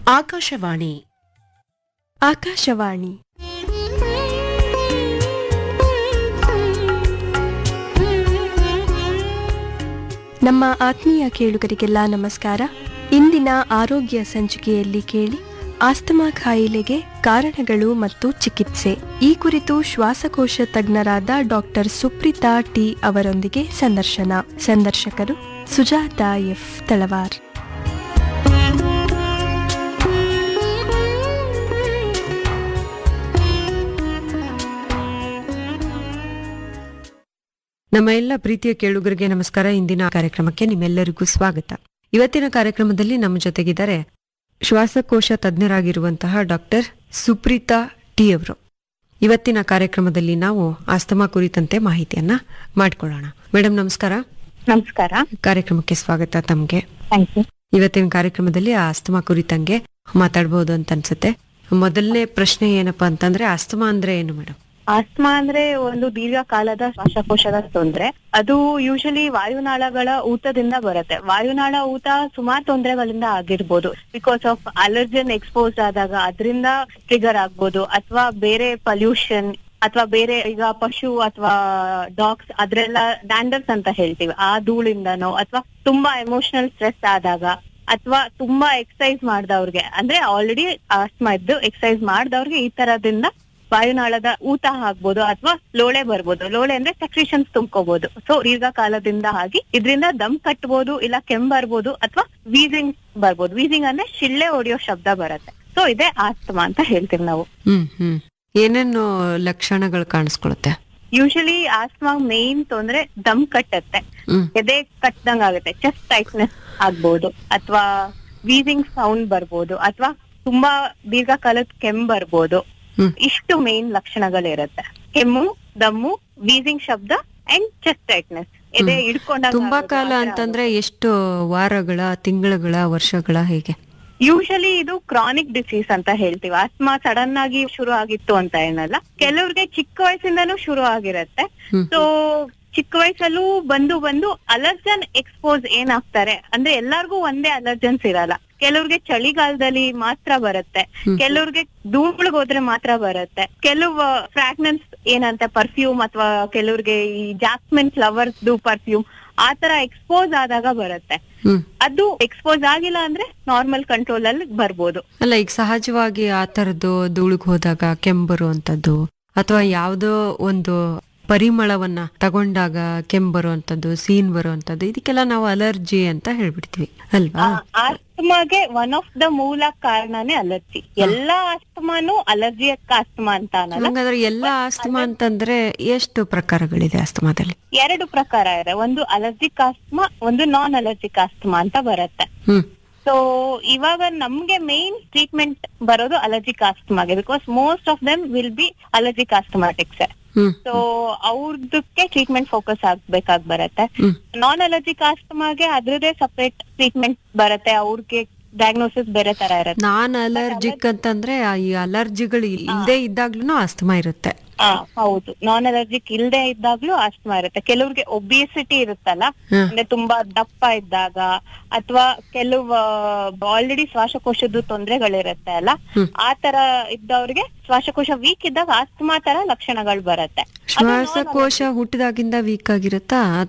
ಆಕಾಶವಾಣಿ ಆಕಾಶವಾಣಿ ನಮ್ಮ ಆತ್ಮೀಯ ಕೇಳುಗರಿಗೆಲ್ಲ ನಮಸ್ಕಾರ ಇಂದಿನ ಆರೋಗ್ಯ ಸಂಚಿಕೆಯಲ್ಲಿ ಕೇಳಿ ಆಸ್ತಮಾ ಕಾಯಿಲೆಗೆ ಕಾರಣಗಳು ಮತ್ತು ಚಿಕಿತ್ಸೆ ಈ ಕುರಿತು ಶ್ವಾಸಕೋಶ ತಜ್ಞರಾದ ಡಾಕ್ಟರ್ ಸುಪ್ರೀತಾ ಟಿ ಅವರೊಂದಿಗೆ ಸಂದರ್ಶನ ಸಂದರ್ಶಕರು ಸುಜಾತ ಎಫ್ ತಳವಾರ್ ನಮ್ಮ ಎಲ್ಲ ಪ್ರೀತಿಯ ಕೇಳುಗರಿಗೆ ನಮಸ್ಕಾರ ಇಂದಿನ ಕಾರ್ಯಕ್ರಮಕ್ಕೆ ನಿಮ್ಮೆಲ್ಲರಿಗೂ ಸ್ವಾಗತ ಇವತ್ತಿನ ಕಾರ್ಯಕ್ರಮದಲ್ಲಿ ನಮ್ಮ ಜೊತೆಗಿದ್ದಾರೆ ಶ್ವಾಸಕೋಶ ತಜ್ಞರಾಗಿರುವಂತಹ ಡಾಕ್ಟರ್ ಸುಪ್ರೀತಾ ಟಿ ಅವರು ಇವತ್ತಿನ ಕಾರ್ಯಕ್ರಮದಲ್ಲಿ ನಾವು ಆಸ್ತಮಾ ಕುರಿತಂತೆ ಮಾಹಿತಿಯನ್ನ ಮಾಡ್ಕೊಳ್ಳೋಣ ಮೇಡಮ್ ನಮಸ್ಕಾರ ನಮಸ್ಕಾರ ಕಾರ್ಯಕ್ರಮಕ್ಕೆ ಸ್ವಾಗತ ತಮ್ಗೆ ಥ್ಯಾಂಕ್ ಯು ಇವತ್ತಿನ ಕಾರ್ಯಕ್ರಮದಲ್ಲಿ ಆಸ್ತಮಾ ಕುರಿತಂಗೆ ಮಾತಾಡ್ಬೋದು ಅಂತ ಅನ್ಸುತ್ತೆ ಮೊದಲನೇ ಪ್ರಶ್ನೆ ಏನಪ್ಪಾ ಅಂತಂದ್ರೆ ಆಸ್ತಮಾ ಅಂದ್ರೆ ಏನು ಮೇಡಮ್ ಆಸ್ತಮಾ ಅಂದ್ರೆ ಒಂದು ದೀರ್ಘಕಾಲದ ಶ್ವಾಸಕೋಶದ ತೊಂದ್ರೆ ಅದು ಯೂಶಲಿ ವಾಯುನಾಳಗಳ ಊತದಿಂದ ಬರುತ್ತೆ ವಾಯುನಾಳ ಊತ ಸುಮಾರು ತೊಂದರೆಗಳಿಂದ ಆಗಿರ್ಬೋದು ಬಿಕಾಸ್ ಆಫ್ ಅಲರ್ಜನ್ ಎಕ್ಸ್ಪೋಸ್ ಆದಾಗ ಅದರಿಂದ ಟ್ರಿಗರ್ ಆಗ್ಬೋದು ಅಥವಾ ಬೇರೆ ಪಲ್ಯೂಷನ್ ಅಥವಾ ಬೇರೆ ಈಗ ಪಶು ಅಥವಾ ಡಾಗ್ಸ್ ಅದ್ರೆಲ್ಲ ಡ್ಯಾಂಡರ್ಸ್ ಅಂತ ಹೇಳ್ತೀವಿ ಆ ಧೂಳಿಂದನೋ ಅಥವಾ ತುಂಬಾ ಎಮೋಷನಲ್ ಸ್ಟ್ರೆಸ್ ಆದಾಗ ಅಥವಾ ತುಂಬಾ ಎಕ್ಸಸೈಸ್ ಮಾಡ್ದವ್ರಿಗೆ ಅಂದ್ರೆ ಆಲ್ರೆಡಿ ಆಸ್ಮಾ ಇದ್ದು ಎಕ್ಸಸೈಸ್ ಮಾಡ್ದವ್ರಿಗೆ ಈ ತರದಿಂದ ವಾಯುನಾಳದ ಊತ ಆಗ್ಬೋದು ಅಥವಾ ಲೋಳೆ ಬರ್ಬೋದು ಲೋಳೆ ಅಂದ್ರೆ ಸೆಕ್ರಿಷನ್ಸ್ ತುಂಬ್ಕೋಬಹುದು ಸೊ ದೀರ್ಘಕಾಲದಿಂದ ಆಗಿ ಇದರಿಂದ ದಮ್ ಕಟ್ಬೋದು ಇಲ್ಲ ಕೆಮ್ಮು ಬರ್ಬೋದು ಅಥವಾ ವೀಸಿಂಗ್ ಬರ್ಬೋದು ವೀಸಿಂಗ್ ಅಂದ್ರೆ ಶಿಳ್ಳೆ ಹೊಡೆಯೋ ಶಬ್ದ ಬರುತ್ತೆ ಸೊ ಇದೇ ಆಸ್ತಮಾ ಅಂತ ಹೇಳ್ತೀವಿ ನಾವು ಹ್ಮ್ ಹ್ಮ್ ಏನೇನು ಲಕ್ಷಣಗಳು ಕಾಣಿಸ್ಕೊಳುತ್ತೆ ಯೂಶಲಿ ಆಸ್ತಮಾ ಮೇನ್ ತೊಂದ್ರೆ ದಮ್ ಕಟ್ಟತ್ತೆ ಹ್ಮ್ ಎದೆ ಕಟ್ಟದಂಗ್ ಆಗುತ್ತೆ ಚೆಸ್ಟ್ ಟೈಟ್ನೆಸ್ ಆಗ್ಬೋದು ಅಥವಾ ವೀಸಿಂಗ್ ಸೌಂಡ್ ಬರ್ಬೋದು ಅಥವಾ ತುಂಬಾ ದೀರ್ಘಕಾಲದ ಕೆಮ್ಮು ಬರ್ಬೋದು ಹ್ಮ್. ಇಷ್ಟು ಮೇನ್ ಲಕ್ಷಣಗಳಿರುತ್ತೆ ಕೆಮ್ಮು ದಮ್ಮು ವೀಸಿಂಗ್ ಶಬ್ದ ಅಂಡ್ ಚೆಸ್ಟ್ ಟೈಟ್ನೆಸ್ ಎದೆ ಹ್ಮ್. ಹಿಡ್ಕೊಂಡಾಗ ತುಂಬಾ ಆಗೋದು, ಕಾಲ ಆ ಥರ ಅಂತಂದ್ರೆ ಎಷ್ಟು ವಾರಗಳ ತಿಂಗಳುಗಳ ವರ್ಷಗಳ ಹೇಗೆ ಯೂಶಲಿ ಇದು ಕ್ರಾನಿಕ್ ಡಿಸೀಸ್ ಅಂತ ಹೇಳ್ತೀವಿ ಆಸ್ಮಾ ಸಡನ್ ಆಗಿ ಶುರು ಆಗಿತ್ತು ಅಂತ ಏನಲ್ಲ ಕೆಲವ್ರಿಗೆ ಚಿಕ್ಕ ವಯಸ್ಸಿಂದನೂ ಶುರು ಆಗಿರತ್ತೆ ಹ್ಮ್. ಸೊ ಚಿಕ್ಕ ವಯಸ್ಸಲ್ಲೂ ಬಂದು ಬಂದು ಅಲರ್ಜನ್ ಎಕ್ಸ್ಪೋಸ್ ಏನಾಗ್ತಾರೆ ಅಂದ್ರೆ ಎಲ್ಲಾರ್ಗೂ ಒಂದೇ ಅಲರ್ಜನ್ಸ್ ಇರಲ್ಲ ಕೆಲವ್ರಿಗೆ ಚಳಿಗಾಲದಲ್ಲಿ ಮಾತ್ರ ಬರುತ್ತೆ ಹ್ಮ್. ಕೆಲವ್ರಿಗೆ ಧೂಳ್ಗ್ ಹೋದ್ರೆ ಮಾತ್ರ ಬರುತ್ತೆ ಕೆಲವು ಫ್ರಾಗ್ನೆನ್ಸ್ ಏನಂತ ಪರ್ಫ್ಯೂಮ್ ಅಥವಾ ಕೆಲವ್ರಿಗೆ ಈ ಜಾಸ್ಮಿನ್ ಫ್ಲವರ್ಸ್ ಪರ್ಫ್ಯೂಮ್ ಆ ತರ ಎಕ್ಸ್ಪೋಸ್ ಆದಾಗ ಬರುತ್ತೆ ಹ್ಮ್ ಅದು ಎಕ್ಸ್ಪೋಸ್ ಆಗಿಲ್ಲ ಅಂದ್ರೆ ನಾರ್ಮಲ್ ಕಂಟ್ರೋಲ್ ಅಲ್ಲಿ ಬರ್ಬೋದು ಅಲ್ಲ ಈಗ ಸಹಜವಾಗಿ ಆ ತರದ್ದು ಧೂಳಿಗೆ ಹೋದಾಗ ಕೆಮ್ಮು ಬರುವಂತದ್ದು ಅಥವಾ ಯಾವ್ದೋ ಒಂದು ಪರಿಮಳವನ್ನ ತಗೊಂಡಾಗ ಕೆಮ್ಮು ಬರುವಂತದ್ದು ಸೀನ್ ಬರುವಂತದ್ದು ಇದಕ್ಕೆಲ್ಲ ನಾವು ಅಲರ್ಜಿ ಅಂತ ಹೇಳ್ಬಿಡ್ತೀವಿ ಅಲ್ವಾ ಆಸ್ತಮಾಗೆ ಒನ್ ಆಫ್ ದ ಮೂಲ ಕಾರಣನೇ ಅಲರ್ಜಿ ಎಲ್ಲಾ ಆಸ್ತಮಾನು ಅಲರ್ಜಿಯಕ್ ಆಸ್ತಮಾ ಅಂತ ಅನ್ನಲ್ಲ ಹಂಗಾದ್ರೆ ಎಲ್ಲ ಆಸ್ತಮಾ ಅಂತಂದ್ರೆ ಎಷ್ಟು ಪ್ರಕಾರಗಳಿದೆ ಆಸ್ತಮಾದಲ್ಲಿ ಎರಡು ಪ್ರಕಾರ ಇದೆ ಒಂದು ಅಲರ್ಜಿಕ್ ಆಸ್ತಮಾ ಒಂದು ನಾನ್ ಅಲರ್ಜಿಕ್ ಆಸ್ತಮಾ ಅಂತ ಬರುತ್ತೆ ಹ್ಮ್ ಸೊ ಇವಾಗ ನಮ್ಗೆ ಮೇನ್ ಟ್ರೀಟ್ಮೆಂಟ್ ಬರೋದು ಅಲರ್ಜಿಕ್ ಆಸ್ತಮಾಗೆ because most of them will be allergic asthmatics hmm so ಅವ್ರದಕ್ಕೆ ಟ್ರೀಟ್ಮೆಂಟ್ ಫೋಕಸ್ ಆಗ್ಬೇಕಾಗ್ ಬರತ್ತೆ ಹ್ಮ್ ನಾನ್ ಅಲರ್ಜಿಕ್ ಆಸ್ತಮಾಗೆ ಅದ್ರದೇ ಸಪರೇಟ್ ಟ್ರೀಟ್ಮೆಂಟ್ ಬರುತ್ತೆ ಅವ್ರಿಗೆ ಡಯಾಗ್ನೋಸಿಸ್ ಬೇರೆ ತರ ಇರುತ್ತೆ ನಾನ್ ಅಲರ್ಜಿಕ್ ಅಂತಂದ್ರೆ ಆ ಈ ಅಲರ್ಜಿಗಳು ಇಲ್ಲದೆ ಇದ್ದಾಗ್ಲೂ ಆಸ್ತಮಾ ಇರುತ್ತೆ ಆ, ಹೌದು ನಾನ್ ಅಲರ್ಜಿಕ್ ಇಲ್ದೇ ಇದ್ದಾಗ್ಲೂ ಆಸ್ತಮಾ ಇರುತ್ತೆ ಕೆಲವ್ರಿಗೆ ಒಬಿಸಿಟಿ ಇರುತ್ತಲ್ಲ ಹ್ಮ್. ಅಂದ್ರೆ ತುಂಬಾ ದಪ್ಪ ಇದ್ದಾಗ ಅಥವಾ ಕೆಲವು ಆಲ್ರೆಡಿ ಶ್ವಾಸಕೋಶದ್ದು ತೊಂದರೆಗಳಿರುತ್ತೆ ಅಲ್ಲ ಹ್ಮ್. ಆ ತರ ಇದ್ದವ್ರಿಗೆ ಶ್ವಾಸಕೋಶ ವೀಕ್ ಇದ್ದಾಗ ಆಸ್ತಮಾ ತರ ಲಕ್ಷಣಗಳು ಬರುತ್ತೆ ಅದು non-allergic. ಶ್ವಾಸಕೋಶ ಹುಟ್ಟಿದಾಗಿಂದ ವೀಕ್ ಆಗಿರುತ್ತಾ